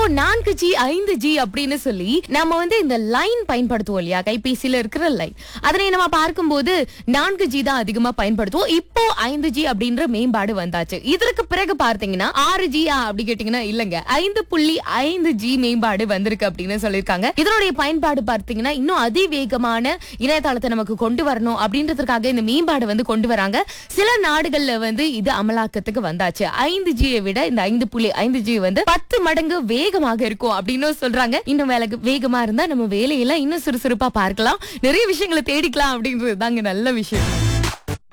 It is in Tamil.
நான்கு ஜி ஐந்து ஜி அப்படின்னு சொல்லி நம்ம வந்து இந்த லைன் பயன்படுத்துவோம் இல்லையா கைபேசியில இருக்கிற லைன் அதனை நம்ம பார்க்கும்போது நான்கு ஜி தான் அதிகமா பயன்படுத்துவோம் இப்போ ஐந்து ஜி அப்படின்ற மேம்பாடு வந்தாச்சு இதற்கு பிறகு பார்த்தீங்கன்னா ஆறு ஜி அப்படி கேட்டீங்கன்னா இல்லங்க ஐந்து புள்ளி ஐந்து ஜி மேம்பாடு வந்திருக்கு அப்படின்னு சொல்லியிருக்காங்க இதனுடைய பயன்பாடு பார்த்தீங்கன்னா இன்னும் அதிவேகமான இணையதளத்தை நமக்கு கொண்டு வரணும் அப்படின்றதுக்காக இந்த மேம்பாடு வந்து கொண்டு வராங்க சில நாடுகள்ல வந்து இது அமலாக்கத்துக்கு வந்தாச்சு ஐந்து ஜியை விட இந்த ஐந்து புள்ளி ஐந்து ஜி வந்து பத்து மடங்கு வேகமாக இருக்கும் அப்படின்னு சொல்றாங்க இன்னும் வேலை வேகமா இருந்தா நம்ம வேலையெல்லாம் இன்னும் சுறுசுறுப்பா பார்க்கலாம் நிறைய விஷயங்களை தேடிக்கலாம் அப்படின்றது தாங்க நல்ல விஷயம்